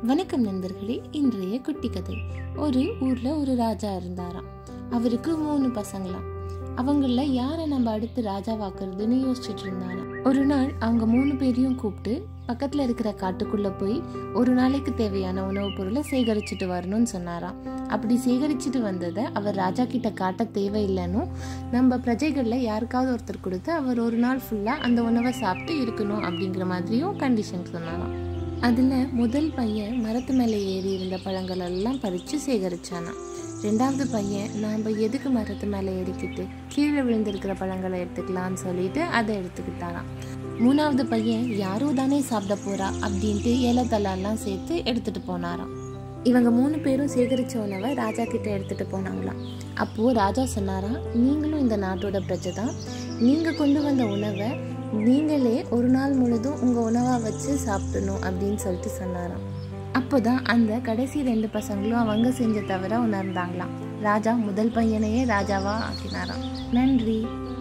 வணக்கம் நண்பர்களே இன்றைய குட்டி கதை ஒரு ஊர்ல ஒரு ராஜா இருந்தாராம் அவருக்கு மூணு பசங்களாம் அவங்கள யாரை நம்ம அடுத்து ராஜாவாக்குறதுன்னு யோசிச்சுட்டு இருந்தாராம் ஒரு நாள் அவங்க மூணு பேரையும் கூப்பிட்டு பக்கத்துல இருக்கிற காட்டுக்குள்ள போய் ஒரு நாளைக்கு தேவையான உணவுப் பொருளை சேகரிச்சுட்டு வரணும்னு சொன்னாராம் அப்படி சேகரிச்சுட்டு வந்ததை அவர் ராஜா கிட்ட காட்ட தேவையில்லைன்னு நம்ம பிரஜைகளில் யாருக்காவது ஒருத்தர் கொடுத்து அவர் ஒரு நாள் ஃபுல்லாக அந்த உணவை சாப்பிட்டு இருக்கணும் அப்படிங்கிற மாதிரியும் கண்டிஷன் சொன்னாராம் அதில் முதல் பையன் மரத்து மேலே ஏறி இருந்த பழங்கள் எல்லாம் பறித்து சேகரிச்சானாம் ரெண்டாவது பையன் நாம் எதுக்கு மரத்து மேலே ஏறிக்கிட்டு கீழே விழுந்திருக்கிற பழங்களை எடுத்துக்கலாம்னு சொல்லிட்டு அதை எடுத்துக்கிட்டாராம் மூணாவது பையன் யாரோ தானே சாப்பிட போறா அப்படின்ட்டு ஏலத்தலாம் சேர்த்து எடுத்துட்டு போனாராம் இவங்க மூணு பேரும் சேகரிச்ச உணவை ராஜா கிட்ட எடுத்துட்டு போனாங்களாம் அப்போ ராஜா சொன்னாராம் நீங்களும் இந்த நாட்டோட பிரஜை தான் நீங்க கொண்டு வந்த உணவை நீங்களே ஒரு நாள் முழுதும் உங்க உணவா வச்சு சாப்பிடணும் அப்படின்னு சொல்லிட்டு சொன்னாராம் அப்போதான் அந்த கடைசி ரெண்டு பசங்களும் அவங்க செஞ்ச தவிர உணர்ந்தாங்களாம் ராஜா முதல் பையனையே ராஜாவா ஆக்கினாராம் நன்றி